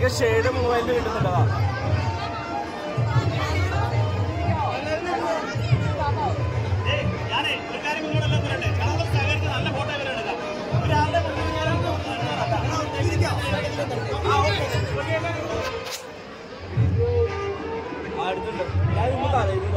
അധികം shade movement കിട്ടുന്നുണ്ടതാ ഞാനേ ഒരു കാര്യം നിങ്ങളെല്ലാം പറയട്ടെ ഞങ്ങൾ സഹകരിച്ച് നല്ല ഫോട്ടോ ഇവരെ എടുക്കാം ഒരാളുടെ മുന്നിൽ ഞാൻ ആ അടുത്തുണ്ട് ഞാൻ ഇന്ന് തലയിൽ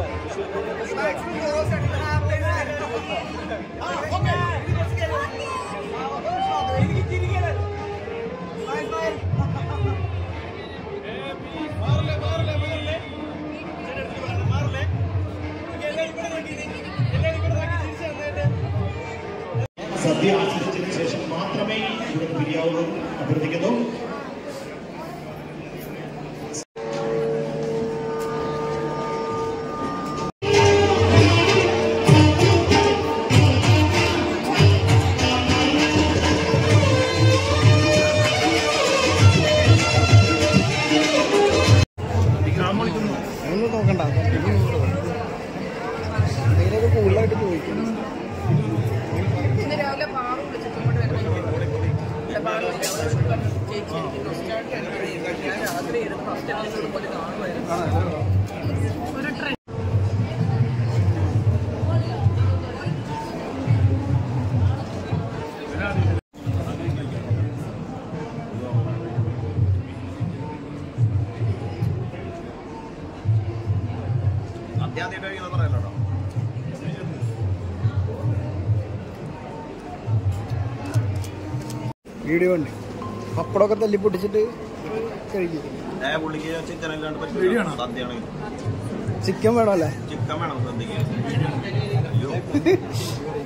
സദ്യ ആസ്വദിച്ചതിന് ശേഷം മാത്രമേ ഇവിടെ പിരിയാവൂ അഭ്യർത്ഥിക്കുന്നു ഒന്നും നോക്കണ്ട എന്തെങ്കിലുമൊക്കെ കൂടുതലായിട്ട് ചോദിക്കുന്നു ഇന്ന് രാവിലെ പാറു വിളിച്ചിട്ട് ഇങ്ങോട്ട് വരുന്നത് പാറു ചേച്ചി എനിക്ക് നൊസ്റ്റാൾജിയാണ് കഴിയുന്നത് ഞാൻ രാത്രി ഇരുന്ന് ഫസ്റ്റ് എപ്പിസോഡ് പോലെ കാണുമായിരുന്നു ഒരു ട്രെയിൻ വീഡിയോ ഉണ്ട് പപ്പടമൊക്കെ തല്ലി പൊട്ടിച്ചിട്ട് കഴിക്കും പുള്ളിക്ക് ചിക്കൻ അല്ലാണ്ട് പറ്റില്ല സദ്യയാണെങ്കിൽ ചിക്കൻ വേണമല്ലേ ചിക്കൻ വേണം സദ്യക്ക്